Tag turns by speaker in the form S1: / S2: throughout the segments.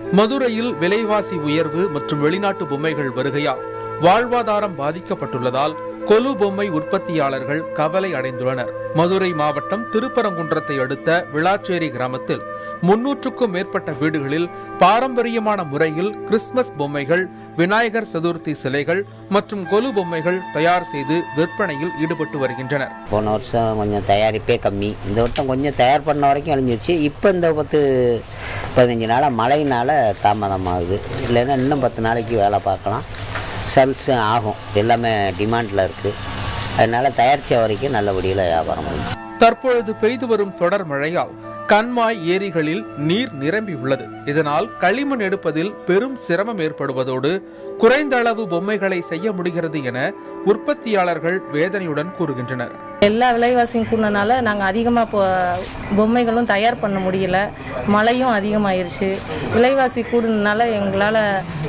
S1: மதுரையில் விலைவாசி உயர்வு மற்றும் வெளிநாட்டு பொம்மைகள் வருகையால் வாழ்வாதாரம் பாதிக்கப்பட்டுள்ளதால் கொலு பொம்மை உற்பத்தியாளர்கள் கவலை அடைந்துள்ளனர் மதுரை மாவட்டம் திருப்பரங்குன்றத்தை அடுத்த விளாச்சேரி கிராமத்தில் முன்னூற்றுக்கும் மேற்பட்ட வீடுகளில் பாரம்பரியமான முறையில் கிறிஸ்துமஸ் பொம்மைகள் விநாயகர் சதுர்த்தி சிலைகள் மற்றும் கொலு பொம்மைகள் தயார் செய்து விற்பனையில் ஈடுபட்டு வருகின்றனர்
S2: போன வருஷம் கொஞ்சம் தயாரிப்பே கம்மி இந்த வருஷம் கொஞ்சம் தயார் பண்ண வரைக்கும் அழிஞ்சிருச்சு இப்போ இந்த பத்து பதினஞ்சு நாளாக மழையினால தாமதமாகுது இல்லைன்னா இன்னும் பத்து நாளைக்கு வேலை பார்க்கலாம் சேல்ஸ் ஆகும் எல்லாமே டிமாண்டில் இருக்குது அதனால் தயாரித்த வரைக்கும் நல்லபடியில் வியாபாரம் முடியும்
S1: தற்பொழுது பெய்து வரும் தொடர் மழையால் கண்மாய் ஏரிகளில் நீர் நிரம்பி உள்ளது இதனால் களிமண் எடுப்பதில் பெரும் சிரமம் ஏற்படுவதோடு குறைந்த அளவு பொம்மைகளை செய்ய முடிகிறது என உற்பத்தியாளர்கள் வேதனையுடன் கூறுகின்றனர்
S3: எல்லா விலைவாசியும் கூடனால நாங்கள் அதிகமாக இப்போ பொம்மைகளும் தயார் பண்ண முடியல மழையும் அதிகமாயிருச்சு விலைவாசி கூடுனதுனால எங்களால்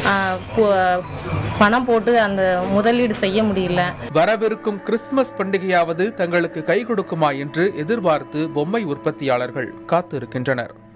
S3: பணம் போட்டு அந்த முதலீடு செய்ய முடியல
S1: வரவிருக்கும் கிறிஸ்துமஸ் பண்டிகையாவது தங்களுக்கு கை கொடுக்குமா என்று எதிர்பார்த்து பொம்மை உற்பத்தியாளர்கள் காத்திருக்கின்றனர்